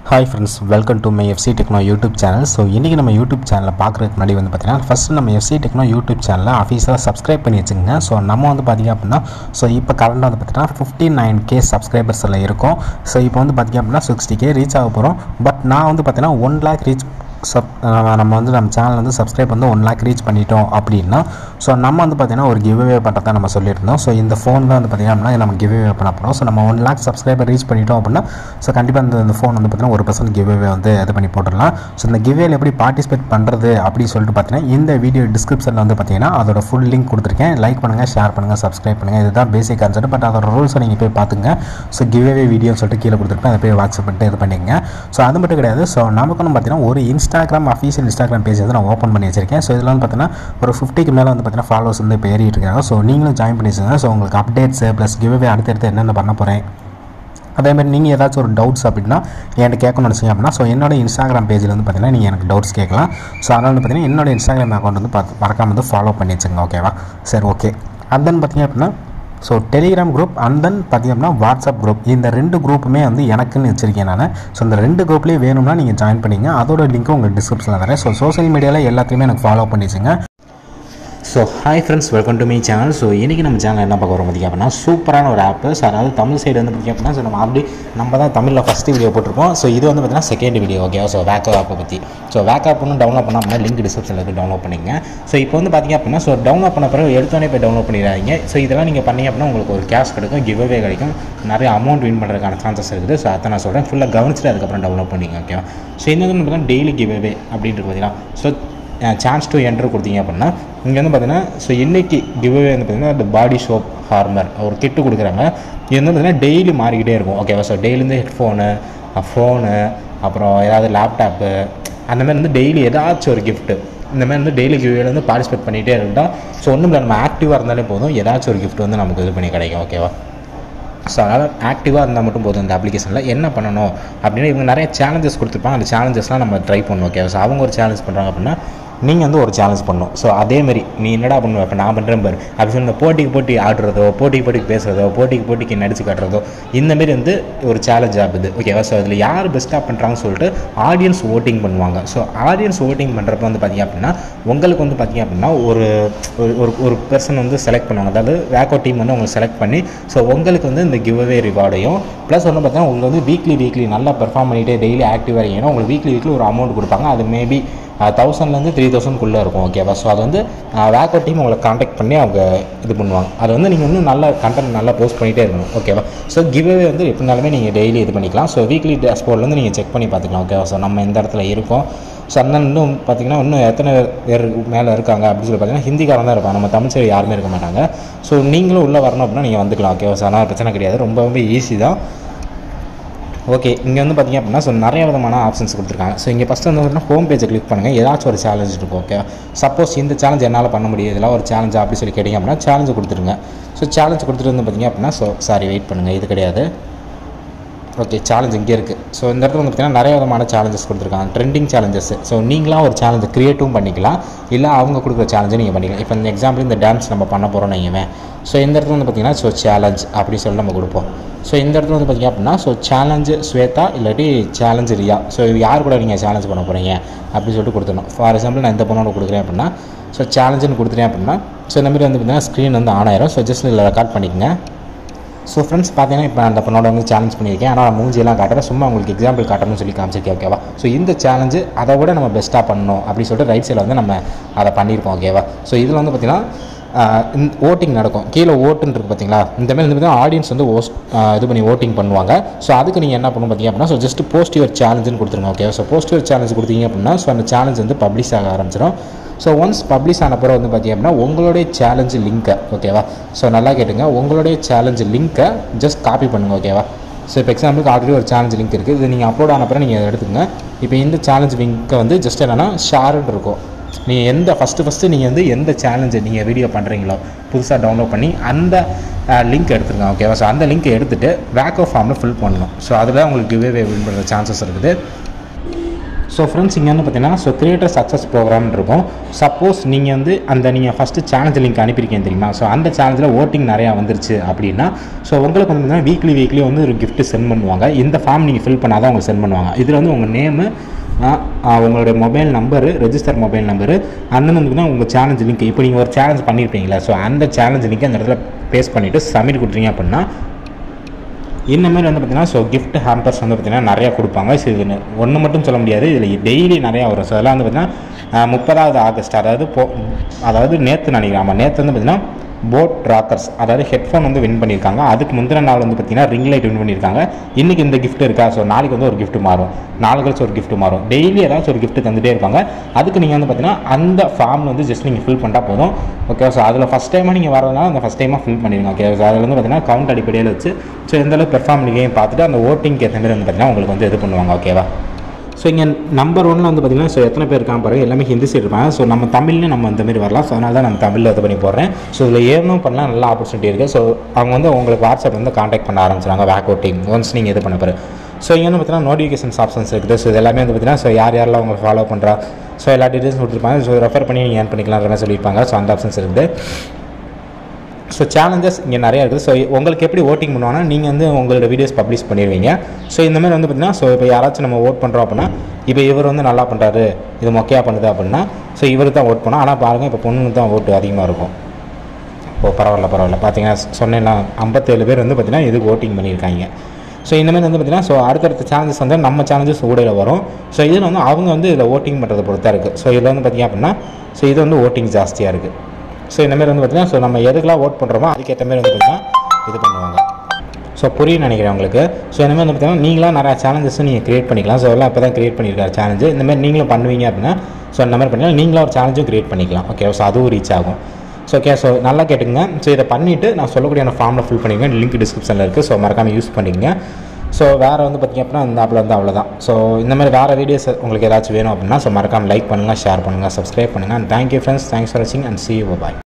hi friends welcome to my FC techno YouTube channel so இன்றைக்கி நம்ம YouTube சேனலில் பார்க்குறதுக்கு முன்னாடி வந்து பார்த்தீங்கன்னா ஃபஸ்ட்டு நம்ம எஃப்சி டெக்னோ யூடியூப் சேனலில் அஃபீஷியலாக சப்ஸ்கிரைப் பண்ணி வச்சுங்க ஸோ நம்ம வந்து பார்த்திங்க அப்படின்னா ஸோ இப்போ கரண்டாக வந்து பார்த்தீங்கன்னா ஃபிஃப்டி நைன் கே சப்ஸ்கிரைபர்ஸில் இருக்கும் ஸோ இப்போ வந்து பார்த்திங்க அப்படின்னா சிக்ஸ்டி கே ரீச் ஆக போகிறோம் பட் நான் வந்து பார்த்தீங்கன்னா ஒன் லேக் ரீச் சப் நம்ம வந்து நம்ம சேனல் வந்து சப்ஸ்கிரைப் வந்து ஒன் லேக் ரீச் பண்ணிட்டோம் அப்படின்னா ஸோ நம்ம வந்து பார்த்திங்கன்னா ஒரு கிவ்அவே பண்ணுறதா நம்ம சொல்லியிருந்தோம் ஸோ இந்த ஃபோன் தான் வந்து பார்த்திங்கன்னா அப்படின்னா நம்ம கிவ்அவே பண்ண போகிறோம் ஸோ நம்ம ஒன் லேக் சப்ஸ்கிரைபர் ரீச் பண்ணிட்டோம் அப்படின்னா ஸோ கண்டிப்பாக இந்த இந்த ஃபோன் வந்து பார்த்திங்கன்னா ஒரு பர்சன்ட் கிவ்அவே வந்து இது பண்ணி போட்டுடலாம் ஸோ இந்த கிவ்வேல எப்படி பார்ட்டிசிபேட் பண்ணுறது அப்படின்னு சொல்லிட்டு பார்த்தீங்கன்னா இந்த வீடியோ டிஸ்கிரிப்ஷனில் வந்து பார்த்தீங்கன்னா அதோட ஃபுல் லிங்க் கொடுத்துருக்கேன் லைக் பண்ணுங்கள் ஷேர் பண்ணுங்கள் சப்ஸ்கிரைப் பண்ணுங்கள் இதுதான் பேசிக் கான்செப்ட் பட் அதோட ரூல்ஸை நீங்கள் போய் பார்த்துங்க ஸோ கிவ்அவே வீடியோன்னு சொல்லிட்டு கீழே கொடுத்துருப்பேன் அதை போய் வாட்ஸ்அப் பண்ணிட்டு இது பண்ணிக்கங்க ஸோ அது மட்டும் கிடையாது ஸோ நமக்கு வந்து பார்த்தீங்கன்னா ஒரு இன்ஸ்டாகிராம் அஃபீஷியல் இன்ஸ்டாகிராம் பேஜ் வந்து நான் ஓப்பன் பண்ணி வச்சிருக்கேன் ஸோ இதில் வந்து பார்த்தீங்கன்னா ஒரு ஃபிஃப்டிக்கு மேலே வந்து பார்த்தீங்கன்னா ஃபாலோவர்ஸ் வந்து இப்போ ஏறிட்டு இருக்காங்க ஸோ நீங்களும் ஜாயின் பண்ணி வச்சுங்க ஸோ உங்களுக்கு அப்டேட்ஸ் ப்ளஸ் கிவ்அவே அடுத்தடுத்து என்னென்ன பண்ண போகிறேன் அதேமாதிரி நீங்கள் ஏதாச்சும் ஒரு டவுட்ஸ் அப்படின்னா என்கிட்ட கேட்கணும்னு நினச்சிங்க அப்படின்னா ஸோ என்னோட இன்ஸ்டாகிராம் பேஜில் வந்து பார்த்தீங்கன்னா நீங்கள் எனக்கு டவுட்ஸ் கேட்கலாம் ஸோ அதனால் வந்து பார்த்தீங்கன்னா என்னோட இன்ஸ்டாகிராம் அக்கௌண்ட் வந்து பார்த்து மறக்காம வந்து ஃபாலோ பண்ணி வச்சுங்க ஓகேவா சரி ஓகே அண்ட் தென் பார்த்தீங்க அப்படின்னா so Telegram group and then பார்த்தீங்க அப்படின்னா வாட்ஸ்அப் குரூப் இந்த ரெண்டு குரூப்புமே வந்து எனக்குன்னு வச்சிருக்கேன் நான் ஸோ இந்த ரெண்டு குரூப்லேயே வேணும்னா நீங்கள் ஜாயின் பண்ணிங்க அதோட லிங்க்கும் உங்களுக்கு டிஸ்கிரிப்ஷனில் தரேன் ஸோ சோஷியல் மீடியாவில் எல்லாத்தையுமே எனக்கு ஃபாலோ பண்ணிச்சுங்க so hi friends welcome to me channel so இன்றைக்கி நம்ம சேனல் என்ன பார்க்க வரோம் பார்த்திங்க அப்படின்னா சூப்பரான ஒரு ஆப்பு ஸோ அதாவது தமிழ் சைடு வந்து பார்த்திங்க அப்படின்னா ஸோ நம்ம ஆல்ரெடி நம்ம தான் தமிழில் ஃபஸ்ட்டு வீடியோ போட்டிருக்கோம் ஸோ இது வந்து பார்த்திங்கன்னா செகண்ட் வீடியோ ஓகே ஸோ வேக்கோ ஆப்பை பற்றி ஸோ வேக் ஆப் ஒன்று டவுன்லோட் பண்ணால் அப்படின்னா லிங்க் டிஸ்கிரிப்ஷனில் இருக்குது டவுன்லோட் பண்ணிங்க ஸோ இப்போ வந்து பார்த்திங்க அப்படின்னா ஸோ டவுன்லோட் பண்ண பிறகு எடுத்தோடனே போய் டவுன்லோட் பண்ணிடாதீங்க ஸோ இதெல்லாம் நீங்கள் பண்ணீங்க அப்படின்னா உங்களுக்கு ஒரு கேஷ் கிடைக்கும் கிவ் அவே கிடைக்கும் நிறைய அமௌண்ட் வின் பண்ணுறதுக்கான சான்சஸ் இருக்குது ஸோ அதை நான் சொல்கிறேன் ஃபுல்லாக கவனிச்சுட்டு அதுக்கப்புறம் டவுன்லோட் பண்ணிங்க ஓகேவா ஸோ இன்னொன்று பார்த்தீங்கன்னா டெய்லி கிவ் அவே அப்படின்ட்டு பார்த்தீங்கன்னா ஸோ சான்ஸ் டு என்ட்ரு கொடுத்தீங்க அப்படின்னா இங்கே வந்து பார்த்தீங்கன்னா ஸோ இன்றைக்கி கிவ்அவே வந்து பார்த்தீங்கன்னா இந்த பாடி ஷோப் ஹார்மர் ஒரு கிட்டு கொடுக்குறாங்க இது வந்து பார்த்தீங்கன்னா டெய்லி மாறிக்கிட்டே இருக்கும் ஓகேவா ஸோ டெய்லி ஹெட்ஃபோனு ஃபோனு அப்புறம் ஏதாவது லேப்டாப்பு அந்த மாதிரி வந்து டெய்லி ஏதாச்சும் ஒரு கிஃப்ட்டு இந்த மாதிரி வந்து டெய்லி கிவ்வேல வந்து பார்ட்டிசிபேட் பண்ணிகிட்டே இருந்தால் ஸோ ஒன்றும் இல்லை நம்ம ஆக்டிவாக இருந்தாலே போதும் ஏதாச்சும் ஒரு கிஃப்ட் வந்து நமக்கு இது பண்ணி கிடைக்கும் ஓகேவா ஸோ அதனால் ஆக்டிவாக இருந்தால் மட்டும் போதும் இந்த அப்ளிகேஷனில் என்ன பண்ணணும் அப்படின்னு இவங்க நிறைய சேலஞ்சஸ் கொடுத்துருப்பாங்க அந்த சேலஞ்சஸ்லாம் நம்ம ட்ரை பண்ணணும் ஓகே ஸோ அவங்க ஒரு சேலஞ்ச் பண்ணுறாங்க அப்படின்னா நீங்கள் வந்து ஒரு சேலஞ்ச் பண்ணணும் ஸோ அதேமாரி நீ என்னடா பண்ணுவ இப்போ நான் பண்ணுறேன் பாரு அப்படி சொல்லி இந்த போட்டிக்கு போட்டி ஆடுறதோ போட்டிக்கு போட்டிக்கு பேசுகிறதோ போட்டிக்கு போட்டிக்கு நடிச்சு காட்டுறதோ இந்தமாரி வந்து ஒரு சேலஞ்ச் ஆகுது ஓகேவா ஸோ அதில் யார் பெஸ்ட்டாக பண்ணுறாங்கன்னு சொல்லிட்டு ஆடியன்ஸ் ஓட்டிங் பண்ணுவாங்க ஸோ ஆடியன்ஸ் ஓட்டிங் பண்ணுறப்ப வந்து பார்த்திங்க அப்படின்னா உங்களுக்கு வந்து பார்த்திங்க அப்படின்னா ஒரு ஒரு ஒரு பர்சன் வந்து செலக்ட் பண்ணுவாங்க அதாவது வேக்கோ டீம் வந்து உங்களுக்கு செலக்ட் பண்ணி ஸோ உங்களுக்கு வந்து இந்த கிவ் அவே ரிவார்டையும் ப்ளஸ் வந்து பார்த்தீங்கன்னா உங்களுக்கு வந்து வீக்லி வீக்லி நல்லா பெர்ஃபார்ம் பண்ணிகிட்டே டெய்லி ஆக்டிவாக இருக்கீங்கன்னா உங்களுக்கு வீக்லி வீக்லி ஒரு அமௌண்ட் கொடுப்பாங்க அது மேபி தௌசண்ட்லேருந்து த்ரீ தௌசண்ட்குள்ளே இருக்கும் ஓகேவா ஸோ அது வந்து வேக்கோ டீம் உங்களை காண்டாக்ட் பண்ணி அவங்க இது பண்ணுவாங்க அது வந்து நீங்கள் வந்து நல்ல கண்டென்ட் நல்லா போஸ்ட் பண்ணிகிட்டே இருக்கணும் ஓகேவா ஸோ கிவ்அவே வந்து எப்படினாலுமே நீங்கள் டெய்லி இது பண்ணிக்கலாம் ஸோ வீக்லி டேஷ்போர்ட்லேருந்து நீங்கள் செக் பண்ணி பார்த்துக்கலாம் ஓகேவா ஸோ நம்ம எந்த இடத்துல இருக்கோம் ஸோ அண்ணன் இன்னும் பார்த்தீங்கன்னா இன்னும் எத்தனை பேர் மேலே இருக்காங்க அப்படின்னு சொல்லி பார்த்தீங்கன்னா ஹிந்திக்காரன் தான் இருப்பாங்க நம்ம தமிழ் சைடு யாருமே இருக்க மாட்டாங்க ஸோ நீங்களும் உள்ளே வரணும் அப்படின்னா நீங்கள் வந்துக்கலாம் ஓகேவா ஸோ அதனால் பிரச்சனை கிடையாது ரொம்ப ரொம்ப ஈஸி தான் ஓகே இங்கே வந்து பார்த்திங்க அப்படின்னா ஸோ நிறைய விதமான ஆப்ஷன்ஸ் கொடுத்துருக்காங்க ஸோ இங்கே ஃபஸ்ட்டு வந்து பார்த்தீங்கன்னா ஹோம் பேஜை கிளிக் பண்ணுங்கள் ஏதாச்சும் ஒரு சேலஞ்ச் இருக்கும் ஓகே சப்போஸ் இந்த சேலஞ்ச் என்னால் பண்ண முடியும் இதெல்லாம் ஒரு சேலஞ்ச் அப்படி சொல்லி கேட்டிங்க அப்படின்னா சேலஞ்சு கொடுத்துருங்க ஸோ சேலஞ்ச் கொடுத்துட்டு வந்து பார்த்திங்க அப்படின்னா ஸோ சாரி வெயிட் பண்ணுங்கள் இது கிடையாது ஓகே சேலஞ்ச் இங்கே இருக்குது ஸோ இந்த இடத்துல வந்து பார்த்திங்கன்னா நிறைய விதமான சேலஞ்சஸ் கொடுத்துருக்காங்க ட்ரெண்டிங் சேலஞ்சஸ் ஸோ நீங்களாம் ஒரு சேலஞ்சு க்ரியேட்டும் பண்ணிக்கலாம் இல்லை அவங்க கொடுக்குற சேலஞ்சை நீங்கள் பண்ணிக்கலாம் இப்போ இந்த எக்ஸாம்பிள் இந்த டான்ஸ் நம்ம பண்ண போகிறோம் நீங்கள் ஸோ இந்த இடத்துல வந்து பார்த்திங்கன்னா ஸோ சேலஞ்ச் அப்படி சொல்லி நம்ம கொடுப்போம் ஸோ இந்த இடத்துல வந்து பார்த்திங்க அப்படின்னா ஸோ சேலஞ்சு ஸ்வேதா இல்லாட்டி சேலஞ்சு ரியா ஸோ யார் கூட நீங்கள் சேலஞ்ச் பண்ண போகிறீங்க அப்படின்னு சொல்லிட்டு கொடுத்துடணும் ஃபார் எக்ஸாம்பிள் நான் இந்த பொண்ணோட கொடுக்குறேன் அப்படின்னா ஸோ சேலஞ்சுன்னு கொடுத்துட்டேன் அப்படின்னா ஸோ இந்த மாதிரி வந்து பார்த்திங்கன்னா ஸ்க்ரீன் வந்து ஆன் ஆயிரும் ஸோ ஜஸ்ட் இதில் ரெக்கார்ட் பண்ணிக்கங்க ஸோ ஃப்ரெண்ட்ஸ் பார்த்தீங்கன்னா இப்போ அந்த பொண்ணோட வந்து சேலஞ்ச் பண்ணியிருக்கேன் ஆனால் மூஞ்சியெல்லாம் காட்டுறேன் சும்மா உங்களுக்கு எக்ஸாம்பிள் காட்டணும்னு சொல்லி காமிச்சிருக்கேன் ஓகேவா ஸோ இந்த சேலஞ்சு அதை விட நம்ம பெஸ்ட்டாக பண்ணணும் அப்படின்னு சொல்லிட்டு ரைட் சைடில் வந்து நம்ம அதை பண்ணியிருக்கோம் ஓகேவா ஸோ இதில் வந்து பார்த்திங்கன்னா ஓட்டிங் நடக்கும் கீழே ஓட்டுன்னு இருக்குது பார்த்தீங்களா இந்த மாதிரி வந்து பார்த்தீங்கன்னா ஆடியன்ஸ் வந்து ஓஸ் இது பண்ணி ஓட்டிங் பண்ணுவாங்க ஸோ அதுக்கு நீங்கள் என்ன பண்ணணும் பார்த்தீங்க அப்படின்னா ஸோ ஜஸ்ட் போஸ்ட் யுவர் சேலஞ்சுன்னு கொடுத்துருங்க okay so post your challenge கொடுத்தீங்க அப்படின்னா ஸோ அந்த சேலஞ்ச் வந்து பப்ளிஷ் ஆக ஆரம்பிச்சிடும் ஸோ ஒன்ஸ் பப்ளிஷ் ஆன பிறகு வந்து பார்த்திங்க அப்படின்னா உங்களுடைய சேலஞ்சு லிங்க்கை ஓகேவா ஸோ நல்லா கேட்டுங்க உங்களுடைய சேலஞ்சு லிங்க்கை ஜஸ்ட் காப்பி பண்ணுங்கள் ஓகேவா ஸோ இப்போ எக்ஸாம்பிளுக்கு ஆல்ரெடி ஒரு சேலஞ்ச் லிங்க் இருக்குது இது நீங்கள் அப்லோட் ஆன பிறகு நீங்கள் எடுத்துக்கங்க இப்போ இந்த சேலஞ்ச் லிங்க்கை வந்து ஜஸ்ட் என்னென்னா ஷேருன்னு இருக்கும் நீங்கள் எந்த ஃபஸ்ட்டு ஃபஸ்ட்டு நீங்கள் வந்து எந்த சேலஞ்சை நீங்கள் வீடியோ பண்ணுறீங்களோ புதுசாக டவுன்லோட் பண்ணி அந்த லிங்க் எடுத்துருங்க ஓகேவா ஸோ அந்த லிங்க்கை எடுத்துகிட்டு வேக்கோ ஃபார்மில் ஃபில் பண்ணணும் ஸோ அதில் உங்களுக்கு கிவ்வே வின் பண்ணுற சான்சஸ் இருக்குது ஸோ ஃப்ரெண்ட்ஸ் இங்கே வந்து பார்த்தீங்கன்னா ஸோ கிரியேட்டர் சக்ஸஸ் ப்ரோக்ராம்னு இருக்கும் சப்போஸ் நீங்கள் வந்து அந்த நீங்கள் ஃபஸ்ட்டு சேலஞ்ச் லிங்க் அனுப்பியிருக்கீங்க தெரியுமா ஸோ அந்த சேலஞ்சில் ஓட்டிங் நிறையா வந்துருச்சு அப்படின்னா ஸோ உங்களுக்கு வந்து பார்த்தீங்கன்னா வீக்லி வீக்லி வந்து ஒரு gift சென்ட் பண்ணுவாங்க இந்த ஃபார்ம் நீங்கள் ஃபில் பண்ணால் தான் உங்களுக்கு சென்ட் பண்ணுவாங்க இதில் வந்து உங்கள் நேமு உங்களுடைய mobile number register mobile number அண்ணன் வந்து பார்த்தீங்கன்னா உங்கள் சேலஞ்ச் லிங்க் இப்போ நீங்கள் ஒரு சேலஞ்ச் பண்ணியிருப்பீங்களா ஸோ அந்த சேலஞ்ச் லிங்க் அந்த இடத்துல பேஸ்ட் பண்ணிவிட்டு சப்மிட் கொடுத்தீங்க அப்படின்னா இந்த மாதிரி வந்து பார்த்தீங்கன்னா ஸோ gift ஹேம்பர்ஸ் வந்து பார்த்தீங்கன்னா நிறையா கொடுப்பாங்க ஸோ இது ஒன்று மட்டும் சொல்ல முடியாது இதில் டெய்லி நிறையா வரும் ஸோ அதெல்லாம் வந்து பார்த்தீங்கன்னா முப்பதாவது ஆகஸ்ட் அதாவது போ அதாவது நேற்று நினைக்கிறேன் ஆமாம் நேற்று வந்து பார்த்தீங்கன்னா போட் ராக்கர்ஸ் அதாவது ஹெட்ஃபோன் வந்து வின் பண்ணியிருக்காங்க அதுக்கு முந்தின நாள் வந்து பார்த்தீங்கன்னா ரிங் லைட் வின் பண்ணியிருக்காங்க இன்றைக்கி இந்த gift இருக்கா ஸோ நாளைக்கு வந்து ஒரு gift மாறும் நாலு கழிச்சு ஒரு gift மாறும் டெய்லி ஏதாச்சும் ஒரு gift தந்துட்டே இருப்பாங்க அதுக்கு நீங்கள் வந்து பார்த்தீங்கன்னா அந்த ஃபார்ம் வந்து ஜஸ்ட் நீங்கள் ஃபில் பண்ணிட்டா போதும் ஓகே ஸோ அதில் ஃபஸ்ட் டைமாக நீங்கள் வரதுனால அந்த ஃபஸ்ட் டைமாக ஃபில் பண்ணிடுங்க ஓகே ஸோ அதில் வந்து பார்த்தீங்கன்னா கவுண்ட் அடிப்படையில் வச்சு ஸோ எந்த அளவுக்கு பெர்ஃபார்ம் பண்ணிக்கையும் பார்த்துட்டு அந்த ஓட்டிங்க்கு ஏற்ற மாதிரி வந்து பார்த்தீங்கன்னா உங்களுக்கு வந்து இது பண்ணுவாங்க ஓகேவா ஸோ இங்கே நம்பர் ஒன்னில் வந்து பார்த்தீங்கன்னா ஸோ எத்தனை பேர் இருக்காங்க பாருங்க எல்லாமே ஹிந்தி சைடு இருப்பாங்க ஸோ நம்ம தமிழ்லேயும் நம்ம அந்த மாதிரி வரலாம் ஸோ அதனால தான் நம்ம தமிழில் இது பண்ணி போடுறேன் ஸோ இதில் ஏறணும் பண்ணலாம் நல்ல ஆப்பர்ச்சுனிட்டி இருக்குது ஸோ அவங்க வந்து உங்களுக்கு வாட்ஸ்அப் வந்து காண்டாக்ட் பண்ண ஆரம்பிச்சிடுவாங்க வேக் டீம் ஒன்ஸ் நீங்கள் இது பண்ண போகிற ஸோ இங்கே வந்து பார்த்தீங்கன்னா நோட்டிஃபிகேஷன்ஸ் ஆப்ஷன்ஸ் இருக்குது ஸோ இது எல்லாமே வந்து பார்த்தீங்கன்னா ஸோ யார் யாரெல்லாம் அவங்க ஃபாலோ பண்ணுறா ஸோ எல்லா டீட்டெயில்ஸ் கொடுத்துருப்பாங்க ஸோ ரெஃபர் பண்ணி நீங்கள் ஏர்ன் பண்ணிக்கலாம்ன்ற மாதிரி சொல்லியிருப்பாங்க ஸோ அந்த ஆப்ஷன்ஸ் இருக்குது ஸோ சேலஞ்சஸ் இங்கே நிறையா இருக்குது ஸோ உங்களுக்கு எப்படி ஓட்டிங் பண்ணுவாங்கன்னா நீங்கள் வந்து உங்களோட வீடியோஸ் பப்ளிஷ் பண்ணிடுவீங்க ஸோ இந்த மாதிரி வந்து பார்த்தீங்கன்னா ஸோ இப்போ யாராச்சும் நம்ம ஓட் பண்ணுறோம் அப்படின்னா இப்போ இவர் வந்து நல்லா பண்ணுறாரு இது மொக்கையாக பண்ணுது அப்படின்னா ஸோ இவர் தான் ஓட் பண்ணோம் ஆனால் பாருங்கள் இப்போ பொண்ணுங்க தான் ஓட்டு அதிகமாக இருக்கும் ஓ பரவாயில்ல பரவாயில்ல பார்த்தீங்கன்னா சொன்னேன்னா ஐம்பத்தேழு பேர் வந்து பார்த்தீங்கன்னா இதுக்கு ஓட்டிங் பண்ணியிருக்காங்க ஸோ இந்த மாதிரி வந்து பார்த்தீங்கன்னா ஸோ அடுத்தடுத்த சேலஞ்சஸ் வந்து நம்ம சேலஞ்சஸ் ஊடையில் வரும் ஸோ இதில் வந்து அவங்க வந்து இதில் ஓட்டிங் பண்ணுறதை பொறுத்தா இருக்குது ஸோ இதில் வந்து பார்த்தீங்க அப்படின்னா ஸோ இது வந்து ஓட்டிங் ஜாஸ்தியாக இருக்குது ஸோ இந்த மாதிரி வந்து பார்த்தீங்கன்னா ஸோ நம்ம எதுக்கெல்லாம் ஓட் பண்ணுறோமோ அதுக்கேற்ற மாதிரி வந்து பார்த்தீங்கன்னா இது பண்ணுவாங்க ஸோ புரியும் நினைக்கிறேன் உங்களுக்கு ஸோ இந்த மாதிரி வந்து பார்த்தீங்கன்னா நீங்களாம் நிறையா சேலஞ்சஸ் நீங்கள் கிரியேட் பண்ணிக்கலாம் ஸோ எல்லாம் இப்போ தான் கிரியேட் பண்ணியிருக்காரு சேலஞ்சு இந்த மாதிரி நீங்களும் பண்ணுவீங்க அப்படின்னா ஸோ இந்த மாதிரி பண்ணிக்கலாம் நீங்களும் ஒரு சேலஞ்சும் கிரியேட் பண்ணிக்கலாம் ஓகே ஸோ அதுவும் ரீச் ஆகும் ஸோ ஓகே ஸோ நல்லா கேட்டுங்க ஸோ இதை பண்ணிவிட்டு நான் சொல்லக்கூடிய அந்த ஃபார்மில் ஃபில் பண்ணிங்க லிங்க் டிஸ்கிரிப்ஷனில் இருக்குது ஸோ மறக்காமல் யூஸ் பண்ணிக்கங்க ஸோ வேறு வந்து பார்த்திங்க அப்படின்னா இந்த ஆப்பில் வந்து அவ்வளோதான் ஸோ இந்த மாதிரி வேறு வீடியோஸ் உங்களுக்கு ஏதாச்சும் வேணும் அப்படின்னா ஸோ மறக்காமல் லைக் பண்ணுங்கள் ஷேர் பண்ணுங்கள் சப்ஸ்கிரைப் பண்ணுங்கள் and thank you friends thanks for வாட்சிங் அண்ட் சி யூ பாய்